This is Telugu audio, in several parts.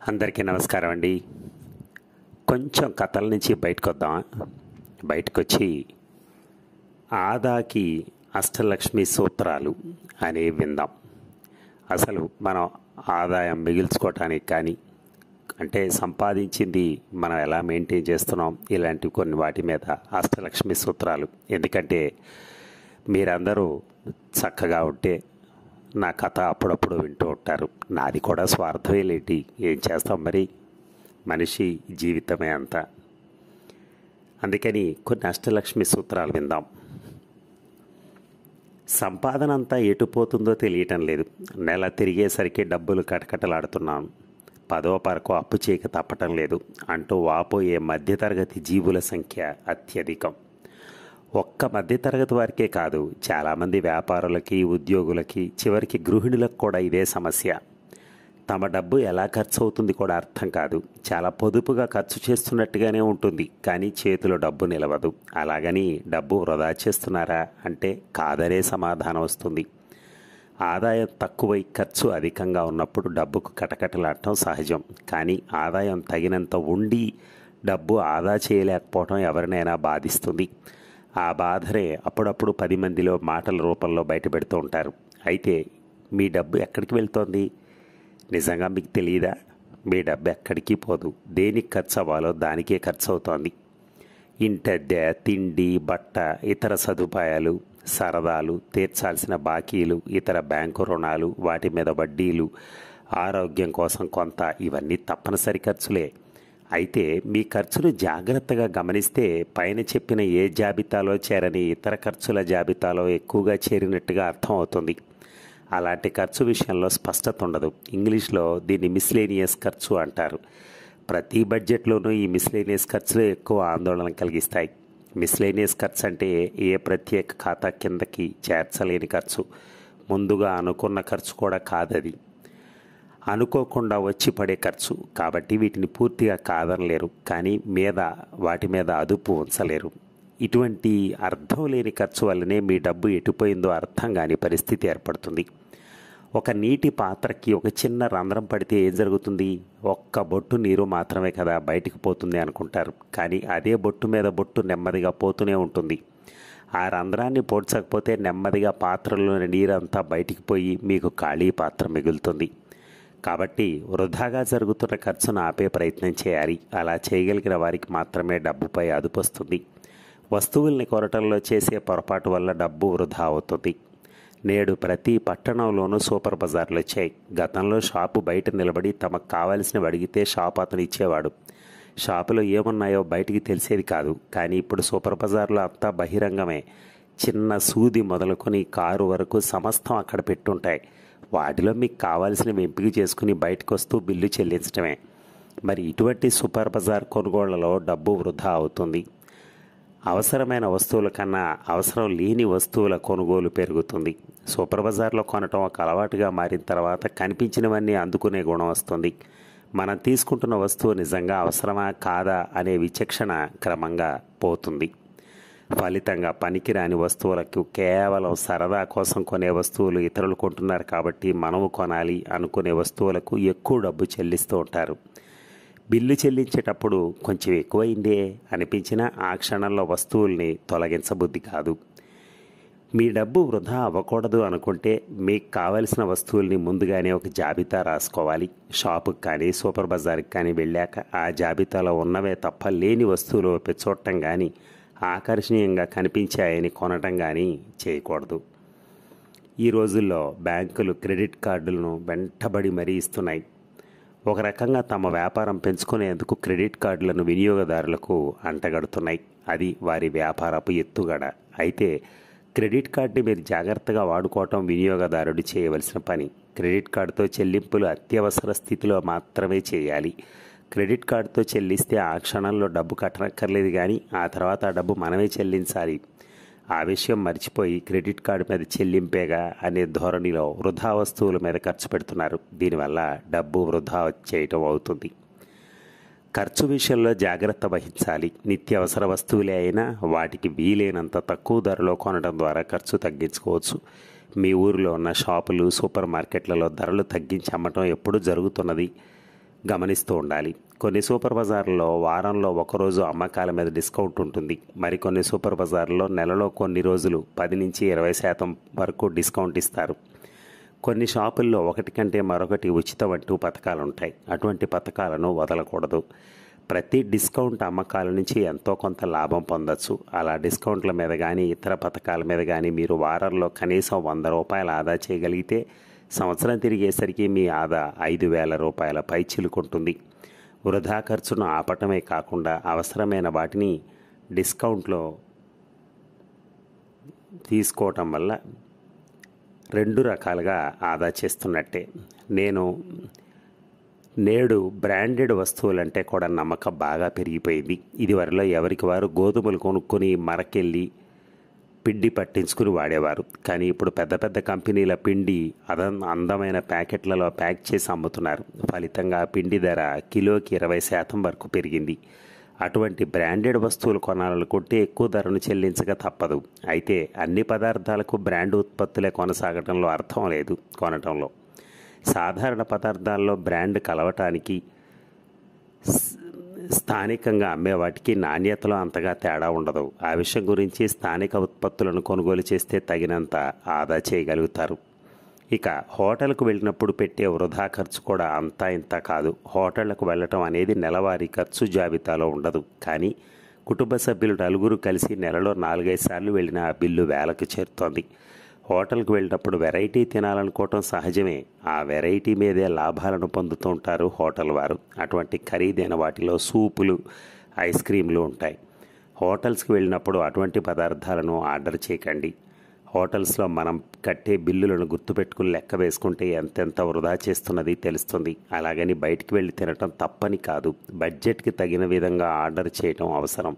అందరికీ నమస్కారం అండి కొంచెం కథల నుంచి బయటకు వద్దామా బయటకు వచ్చి ఆదాకి అష్టలక్ష్మి సూత్రాలు అనేవి విందాం అసలు మనం ఆదాయం మిగిల్చుకోవటానికి కానీ అంటే సంపాదించింది మనం ఎలా మెయింటైన్ చేస్తున్నాం ఇలాంటి కొన్ని వాటి మీద అష్టలక్ష్మి సూత్రాలు ఎందుకంటే మీరందరూ చక్కగా ఉంటే నా కథ అప్పుడప్పుడు వింటూ ఉంటారు నాది కూడా స్వార్థమే లేటి ఏం చేస్తాం మరి మనిషి జీవితమే అంతా అందుకని కొన్ని అష్టలక్ష్మి సూత్రాలు విందాం సంపాదన అంతా ఎటుపోతుందో తెలియటం లేదు నెల తిరిగేసరికి డబ్బులు కటకటలాడుతున్నాను పదో పరకు అప్పు చేయక తప్పటం లేదు అంటూ వాపోయే మధ్యతరగతి జీవుల సంఖ్య అత్యధికం ఒక్క మధ్యతరగతి వారికే కాదు చాలామంది వ్యాపారులకి ఉద్యోగులకి చివరికి గృహిణులకు కూడా ఇదే సమస్య తమ డబ్బు ఎలా ఖర్చు అవుతుంది కూడా అర్థం కాదు చాలా పొదుపుగా ఖర్చు చేస్తున్నట్టుగానే ఉంటుంది కానీ చేతిలో డబ్బు నిలవదు అలాగని డబ్బు వృధా చేస్తున్నారా అంటే కాదనే సమాధానం వస్తుంది ఆదాయం తక్కువై ఖర్చు అధికంగా ఉన్నప్పుడు డబ్బుకు కటకటలాడటం సహజం కానీ ఆదాయం తగినంత ఉండి డబ్బు ఆదా చేయలేకపోవడం ఎవరినైనా బాధిస్తుంది ఆ బాధనే అప్పుడప్పుడు పది మందిలో మాటల రూపంలో బయటపెడుతూ ఉంటారు అయితే మీ డబ్బు ఎక్కడికి వెళ్తోంది నిజంగా మీకు తెలియదా మీ డబ్బు ఎక్కడికి పోదు దేనికి ఖర్చు అవ్వాలో దానికే ఖర్చు అవుతోంది ఇంటద్దె తిండి బట్ట ఇతర సదుపాయాలు సరదాలు తీర్చాల్సిన బాకీలు ఇతర బ్యాంకు రుణాలు వాటి మీద వడ్డీలు ఆరోగ్యం కోసం కొంత ఇవన్నీ తప్పనిసరి ఖర్చులే అయితే మీ ఖర్చులు జాగ్రత్తగా గమనిస్తే పైన చెప్పిన ఏ జాబితాలో చేరని ఇతర ఖర్చుల జాబితాలో ఎక్కువగా చేరినట్టుగా అర్థం అవుతుంది అలాంటి ఖర్చు విషయంలో స్పష్టత ఉండదు ఇంగ్లీష్లో దీన్ని మిస్లేనియస్ ఖర్చు అంటారు ప్రతి బడ్జెట్లోనూ ఈ మిస్లేనియస్ ఖర్చులు ఎక్కువ ఆందోళన కలిగిస్తాయి మిస్లేనియస్ ఖర్చు అంటే ఏ ప్రత్యేక ఖాతా కిందకి చేర్చలేని ఖర్చు ముందుగా అనుకున్న ఖర్చు కూడా కాదది అనుకోకుండా వచ్చి పడే ఖర్చు కాబట్టి వీటిని పూర్తిగా కాదనలేరు కానీ మీద వాటి మీద అదుపు ఉంచలేరు ఇటువంటి అర్థం లేని ఖర్చు వల్లనే మీ డబ్బు ఎటుపోయిందో అర్థం కాని పరిస్థితి ఏర్పడుతుంది ఒక నీటి పాత్రకి ఒక చిన్న రంధ్రం పడితే ఏం జరుగుతుంది ఒక్క బొట్టు నీరు మాత్రమే కదా బయటికి పోతుంది అనుకుంటారు కానీ అదే బొట్టు మీద బొట్టు నెమ్మదిగా పోతూనే ఉంటుంది ఆ రంధ్రాన్ని పోడ్చకపోతే నెమ్మదిగా పాత్రలోని నీరంతా బయటికి పోయి మీకు ఖాళీ పాత్ర మిగులుతుంది కాబట్టి వృధాగా జరుగుతున్న ఖర్చును ఆపే ప్రయత్నం చేయాలి అలా చేయగలిగిన వారికి మాత్రమే డబ్బుపై అదుపు వస్తుంది వస్తువుల్ని కొరటంలో చేసే పొరపాటు వల్ల డబ్బు వృధా అవుతుంది నేడు ప్రతి పట్టణంలోనూ సూపర్ బజార్లు వచ్చాయి గతంలో షాపు బయట నిలబడి తమకు కావాల్సినవి అడిగితే షాప్ అతను ఇచ్చేవాడు షాపులో ఏమున్నాయో బయటికి తెలిసేది కాదు కానీ ఇప్పుడు సూపర్ బజార్లో అంతా బహిరంగమే చిన్న సూది మొదలుకొని కారు వరకు సమస్తం అక్కడ పెట్టుంటాయి వాటిలో మీకు కావాల్సినవి ఎంపిక చేసుకుని బయటకు వస్తూ బిల్లు చెల్లించడమే మరి ఇటువంటి సూపర్ బజార్ కొనుగోళ్లలో డబ్బు వృధా అవుతుంది అవసరమైన వస్తువుల కన్నా అవసరం లేని వస్తువుల కొనుగోలు పెరుగుతుంది సూపర్ బజార్లో కొనటం ఒక అలవాటుగా మారిన తర్వాత కనిపించినవన్నీ అందుకునే గుణం వస్తుంది మనం తీసుకుంటున్న వస్తువు నిజంగా అవసరమా కాదా అనే విచక్షణ క్రమంగా పోతుంది ఫలితంగా పనికిరాని వస్తువులకు కేవలం సరదా కోసం కొనే వస్తువులు ఇతరులు కొంటున్నారు కాబట్టి మనము కొనాలి అనుకునే వస్తువులకు ఎక్కువ డబ్బు చెల్లిస్తూ ఉంటారు బిల్లు చెల్లించేటప్పుడు కొంచెం ఎక్కువైందే అనిపించిన ఆ క్షణంలో వస్తువుల్ని తొలగించబుద్ధి కాదు మీ డబ్బు వృధా అవ్వకూడదు అనుకుంటే మీకు కావలసిన వస్తువుల్ని ముందుగానే ఒక జాబితా రాసుకోవాలి షాపుకి కానీ సూపర్ బజార్కి కానీ వెళ్ళాక ఆ జాబితాలో ఉన్నవే తప్ప లేని వస్తువులు వైపు చూడటం కానీ ఆకర్షణీయంగా కనిపించాయని కొనటం కానీ చేయకూడదు ఈ రోజుల్లో బ్యాంకులు క్రెడిట్ కార్డులను వెంటబడి మరీ ఇస్తున్నాయి ఒక రకంగా తమ వ్యాపారం పెంచుకునేందుకు క్రెడిట్ కార్డులను వినియోగదారులకు అంటగడుతున్నాయి అది వారి వ్యాపారపు ఎత్తుగడ అయితే క్రెడిట్ కార్డుని మీరు జాగ్రత్తగా వాడుకోవటం వినియోగదారుడు చేయవలసిన పని క్రెడిట్ కార్డుతో చెల్లింపులు అత్యవసర స్థితిలో మాత్రమే చేయాలి క్రెడిట్ కార్డుతో చెల్లిస్తే ఆ క్షణంలో డబ్బు కట్టనక్కర్లేదు కానీ ఆ తర్వాత ఆ డబ్బు మనమే చెల్లించాలి ఆ విషయం మర్చిపోయి క్రెడిట్ కార్డు మీద చెల్లింపేగా అనే ధోరణిలో వృధా వస్తువుల మీద ఖర్చు పెడుతున్నారు దీనివల్ల డబ్బు వృధా చేయటం అవుతుంది ఖర్చు విషయంలో జాగ్రత్త వహించాలి నిత్యావసర వస్తువులే అయినా వాటికి వీలైనంత తక్కువ ధరలో కొనడం ద్వారా ఖర్చు తగ్గించుకోవచ్చు మీ ఊరిలో ఉన్న షాపులు సూపర్ మార్కెట్లలో ధరలు తగ్గించి అమ్మటం ఎప్పుడు జరుగుతున్నది గమనిస్తూ ఉండాలి కొన్ని సూపర్ బజార్లలో వారంలో ఒకరోజు అమ్మకాల మీద డిస్కౌంట్ ఉంటుంది మరికొన్ని సూపర్ బజార్లో నెలలో కొన్ని రోజులు పది నుంచి ఇరవై శాతం వరకు డిస్కౌంట్ ఇస్తారు కొన్ని షాపుల్లో ఒకటి కంటే మరొకటి ఉచితం అంటూ పథకాలు ఉంటాయి అటువంటి పథకాలను వదలకూడదు ప్రతి డిస్కౌంట్ అమ్మకాల నుంచి ఎంతో కొంత లాభం పొందొచ్చు అలా డిస్కౌంట్ల మీద కానీ ఇతర పథకాల మీద కానీ మీరు వారంలో కనీసం వంద రూపాయలు ఆదా చేయగలిగితే సంవత్సరం తిరిగేసరికి మీ ఆదా ఐదు వేల రూపాయల పై చిలుకుంటుంది వృధా ఖర్చును ఆపటమే కాకుండా అవసరమైన వాటిని డిస్కౌంట్లో తీసుకోవటం వల్ల రెండు రకాలుగా ఆదా చేస్తున్నట్టే నేను నేడు బ్రాండెడ్ వస్తువులంటే కూడా నమ్మకం బాగా పెరిగిపోయింది ఇదివరలో ఎవరికి వారు గోధుమలు కొనుక్కొని మరకెళ్ళి పిండి పట్టించుకుని వాడేవారు కానీ ఇప్పుడు పెద్ద పెద్ద కంపెనీల పిండి అదం అందమైన ప్యాకెట్లలో ప్యాక్ చేసి అమ్ముతున్నారు ఫలితంగా ఆ పిండి ధర కిలోకి ఇరవై శాతం వరకు పెరిగింది అటువంటి బ్రాండెడ్ వస్తువులు కొనాలనుకుంటే ఎక్కువ ధరను చెల్లించక తప్పదు అయితే అన్ని పదార్థాలకు బ్రాండ్ ఉత్పత్తులే కొనసాగడంలో అర్థం లేదు కొనటంలో సాధారణ పదార్థాల్లో బ్రాండ్ కలవటానికి స్థానికంగా అమ్మే వాటికి నాణ్యతలో అంతగా తేడా ఉండదు ఆ విషయం గురించి స్థానిక ఉత్పత్తులను కొనుగోలు చేస్తే తగినంత ఆదా చేయగలుగుతారు ఇక హోటల్కు వెళ్ళినప్పుడు పెట్టే వృధా ఖర్చు కూడా అంతా ఇంత కాదు హోటళ్లకు వెళ్ళటం అనేది నెలవారీ ఖర్చు జాబితాలో ఉండదు కానీ కుటుంబ సభ్యులు నలుగురు కలిసి నెలలో నాలుగైదు సార్లు వెళ్ళిన ఆ బిల్లు వేలకు చేరుతోంది హోటల్కి వెళ్ళినప్పుడు వెరైటీ తినాలనుకోవటం సహజమే ఆ వెరైటీ మీదే లాభాలను పొందుతూ ఉంటారు హోటల్ వారు అటువంటి ఖరీదైన వాటిలో సూపులు ఐస్ క్రీంలు ఉంటాయి హోటల్స్కి వెళ్ళినప్పుడు అటువంటి పదార్థాలను ఆర్డర్ చేయకండి హోటల్స్లో మనం కట్టే బిల్లులను గుర్తుపెట్టుకుని లెక్క వేసుకుంటే ఎంతెంత వృధా చేస్తున్నది తెలుస్తుంది అలాగని బయటికి వెళ్ళి తినటం తప్పని కాదు బడ్జెట్కి తగిన విధంగా ఆర్డర్ చేయటం అవసరం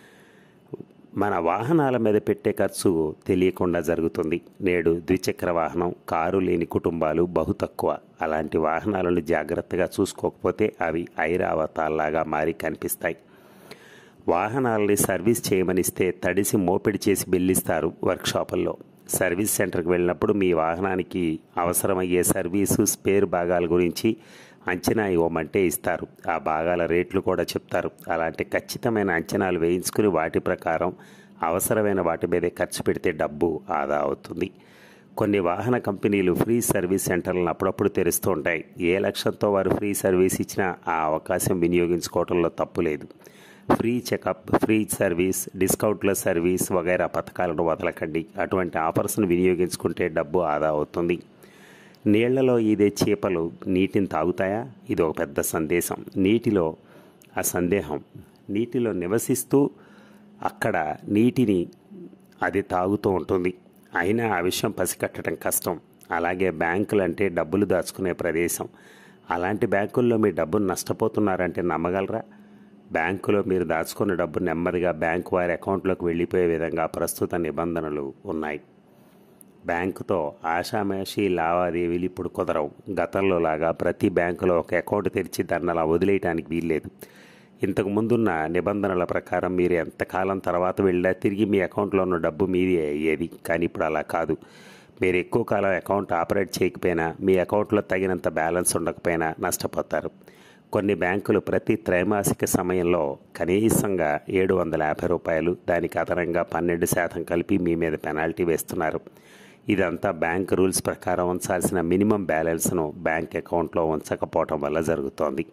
మన వాహనాల మీద పెట్టే ఖర్చు తెలియకుండా జరుగుతుంది నేడు ద్విచక్ర వాహనం కారు లేని కుటుంబాలు బహు తక్కువ అలాంటి వాహనాలను జాగ్రత్తగా చూసుకోకపోతే అవి ఐరావతాల్లాగా మారి కనిపిస్తాయి వాహనాలని సర్వీస్ చేయమనిస్తే తడిసి మోపిడి చేసి బిల్లిస్తారు వర్క్షాపుల్లో సర్వీస్ సెంటర్కి వెళ్ళినప్పుడు మీ వాహనానికి అవసరమయ్యే సర్వీసు స్పేర్ భాగాల గురించి అంచనా ఇవ్వమంటే ఇస్తారు ఆ భాగాల రేట్లు కూడా చెప్తారు అలాంటి ఖచ్చితమైన అంచనాలు వేయించుకుని వాటి ప్రకారం అవసరమైన వాటి మీదే ఖర్చు పెడితే డబ్బు ఆదా అవుతుంది కొన్ని వాహన కంపెనీలు ఫ్రీ సర్వీస్ సెంటర్లను అప్పుడప్పుడు తెరుస్తూ ఉంటాయి ఏ లక్ష్యంతో వారు ఫ్రీ సర్వీస్ ఇచ్చినా ఆ అవకాశం వినియోగించుకోవడంలో తప్పు లేదు ఫ్రీ చెకప్ ఫ్రీ సర్వీస్ డిస్కౌంట్ల సర్వీస్ వగైరా పథకాలను వదలకండి అటువంటి ఆఫర్స్ను వినియోగించుకుంటే డబ్బు ఆదా అవుతుంది నీళ్లలో ఈదే చేపలు నీటిని తాగుతాయా ఇది ఒక పెద్ద సందేశం నీటిలో ఆ సందేహం నీటిలో నివసిస్తూ అక్కడ నీటిని అది తాగుతూ ఉంటుంది అయినా ఆ విషయం పసికట్టడం కష్టం అలాగే బ్యాంకులు అంటే డబ్బులు దాచుకునే ప్రదేశం అలాంటి బ్యాంకుల్లో మీ డబ్బును నష్టపోతున్నారంటే నమ్మగలరా బ్యాంకులో మీరు దాచుకున్న డబ్బు నెమ్మదిగా బ్యాంకు వారి అకౌంట్లోకి వెళ్ళిపోయే విధంగా ప్రస్తుత నిబంధనలు ఉన్నాయి బ్యాంకుతో ఆషామాషి లావాదేవీలు ఇప్పుడు కుదరవు గతంలో లాగా ప్రతి బ్యాంకులో ఒక అకౌంట్ తెరిచి దాన్ని అలా వదిలేయడానికి వీల్లేదు ఇంతకు ముందున్న నిబంధనల ప్రకారం మీరు ఎంతకాలం తర్వాత వెళ్ళా తిరిగి మీ అకౌంట్లో ఉన్న డబ్బు మీదే అయ్యేది కానీ ఇప్పుడు అలా కాదు మీరు ఎక్కువ కాలం అకౌంట్ ఆపరేట్ చేయకపోయినా మీ అకౌంట్లో తగినంత బ్యాలెన్స్ ఉండకపోయినా నష్టపోతారు కొన్ని బ్యాంకులు ప్రతి త్రైమాసిక సమయంలో కనీసంగా ఏడు వందల యాభై రూపాయలు దానికి అదనంగా పన్నెండు శాతం కలిపి మీ మీద పెనాల్టీ వేస్తున్నారు ఇదంతా బ్యాంక్ రూల్స్ ప్రకారం ఉంచాల్సిన మినిమం బ్యాలెన్స్ను బ్యాంక్ అకౌంట్లో ఉంచకపోవటం వల్ల జరుగుతోంది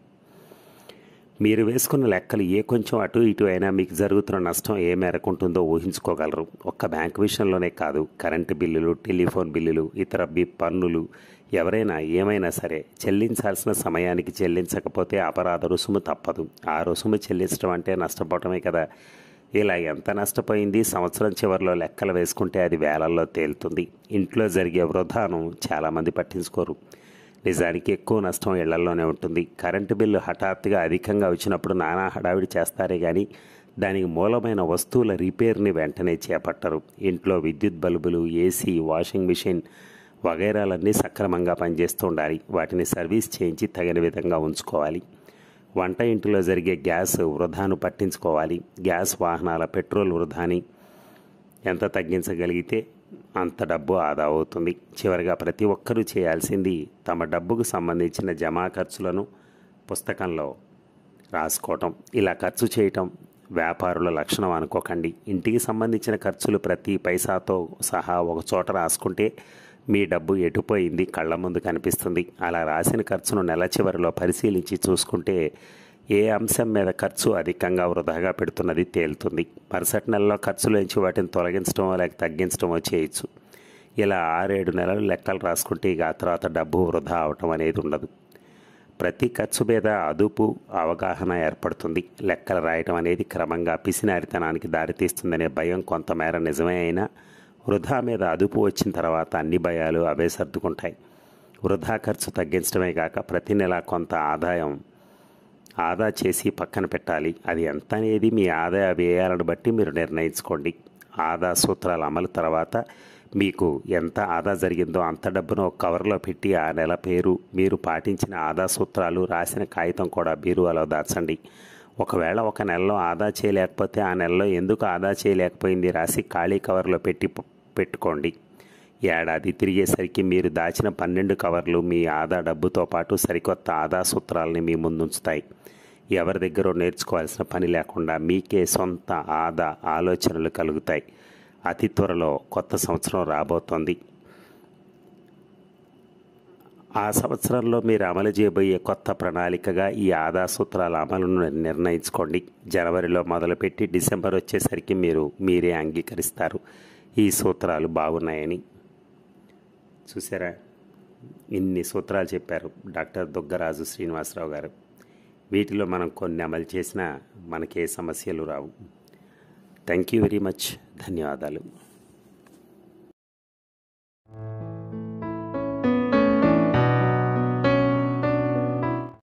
మీరు వేసుకున్న లెక్కలు ఏ కొంచెం అటు ఇటు అయినా మీకు జరుగుతున్న నష్టం ఏ మేరకు ఉంటుందో ఊహించుకోగలరు ఒక్క బ్యాంక్ విషయంలోనే కాదు కరెంటు బిల్లులు టెలిఫోన్ బిల్లులు ఇతర బి పన్నులు ఎవరైనా ఏమైనా సరే చెల్లించాల్సిన సమయానికి చెల్లించకపోతే అపరాధ రుసుము తప్పదు ఆ రుసుము చెల్లించడం అంటే నష్టపోవటమే కదా ఇలా ఎంత నష్టపోయింది సంవత్సరం చివరిలో లెక్కలు వేసుకుంటే అది వేలల్లో తేలుతుంది ఇంట్లో జరిగే వృధాను చాలామంది పట్టించుకోరు నిజానికి ఎక్కువ నష్టం ఇళ్లలోనే ఉంటుంది కరెంటు బిల్లు హఠాత్తుగా అధికంగా వచ్చినప్పుడు నానా హడావిడి చేస్తారే కానీ దానికి మూలమైన వస్తువుల రిపేర్ని వెంటనే చేపట్టరు ఇంట్లో విద్యుత్ బల్బులు ఏసీ వాషింగ్ మిషన్ వగైరాలన్నీ సక్రమంగా పనిచేస్తూ ఉండాలి వాటిని సర్వీస్ చేయించి తగిన విధంగా ఉంచుకోవాలి వంట ఇంటిలో జరిగే గ్యాస్ వృధాను పట్టించుకోవాలి గ్యాస్ వాహనాల పెట్రోల్ వృధాని ఎంత తగ్గించగలిగితే అంత డబ్బు ఆదా అవుతుంది చివరిగా ప్రతి ఒక్కరూ చేయాల్సింది తమ డబ్బుకు సంబంధించిన జమా ఖర్చులను పుస్తకంలో రాసుకోవటం ఇలా ఖర్చు చేయటం వ్యాపారుల లక్షణం అనుకోకండి ఇంటికి సంబంధించిన ఖర్చులు ప్రతి పైసాతో సహా ఒక చోట రాసుకుంటే మీ డబ్బు ఎటుపోయింది కళ్ళ ముందు కనిపిస్తుంది అలా రాసిన ఖర్చును నెల చివరిలో పరిశీలించి చూసుకుంటే ఏ అంశం మీద ఖర్చు అధికంగా వృధాగా పెడుతున్నది తేలుతుంది మరుసటి నెలలో ఖర్చులోంచి వాటిని తొలగించడమో లేక తగ్గించడమో చేయొచ్చు ఇలా ఆరేడు నెలలు లెక్కలు రాసుకుంటే ఇక ఆ తర్వాత డబ్బు వృధా అవటం అనేది ఉండదు ప్రతి ఖర్చు మీద అదుపు అవగాహన ఏర్పడుతుంది లెక్కలు రాయటం అనేది క్రమంగా పిసినారితనానికి దారితీస్తుందనే భయం కొంతమేర నిజమే అయినా వృధా మీద అదుపు వచ్చిన తర్వాత అన్ని భయాలు అవే సర్దుకుంటాయి వృధా ఖర్చు తగ్గించడమే కాక ప్రతి నెల కొంత ఆదాయం ఆదా చేసి పక్కన పెట్టాలి అది ఎంత అనేది మీ ఆదాయ వ్యయాలను బట్టి మీరు నిర్ణయించుకోండి ఆదా సూత్రాల అమలు తర్వాత మీకు ఎంత ఆదా జరిగిందో అంత డబ్బును ఒక కవర్లో పెట్టి ఆ నెల పేరు మీరు పాటించిన ఆదా సూత్రాలు రాసిన కాగితం కూడా బీరువాలో దాచండి ఒకవేళ ఒక నెలలో ఆదా చేయలేకపోతే ఆ నెలలో ఎందుకు ఆదా చేయలేకపోయింది రాసి ఖాళీ కవర్లో పెట్టి పెట్టుకోండి ఏడాది తిరిగేసరికి మీరు దాచిన పన్నెండు కవర్లు మీ ఆదా డబ్బుతో పాటు సరికొత్త ఆదా సూత్రాలని మీ ముందుంచుతాయి ఎవరి దగ్గర నేర్చుకోవాల్సిన పని లేకుండా మీకే సొంత ఆదా ఆలోచనలు కలుగుతాయి అతి త్వరలో కొత్త సంవత్సరం రాబోతోంది ఆ సంవత్సరంలో మీరు అమలు చేయబోయే కొత్త ప్రణాళికగా ఈ ఆదా సూత్రాల అమలును నిర్ణయించుకోండి జనవరిలో మొదలుపెట్టి డిసెంబర్ వచ్చేసరికి మీరు మీరే అంగీకరిస్తారు ఈ సూత్రాలు బాగున్నాయని చూసారా ఇన్ని సూత్రాలు చెప్పారు డాక్టర్ దుగ్గరాజు శ్రీనివాసరావు గారు వీటిలో మనం కొన్ని అమలు చేసినా మనకే సమస్యలు రావు థ్యాంక్ యూ వెరీ మచ్ ధన్యవాదాలు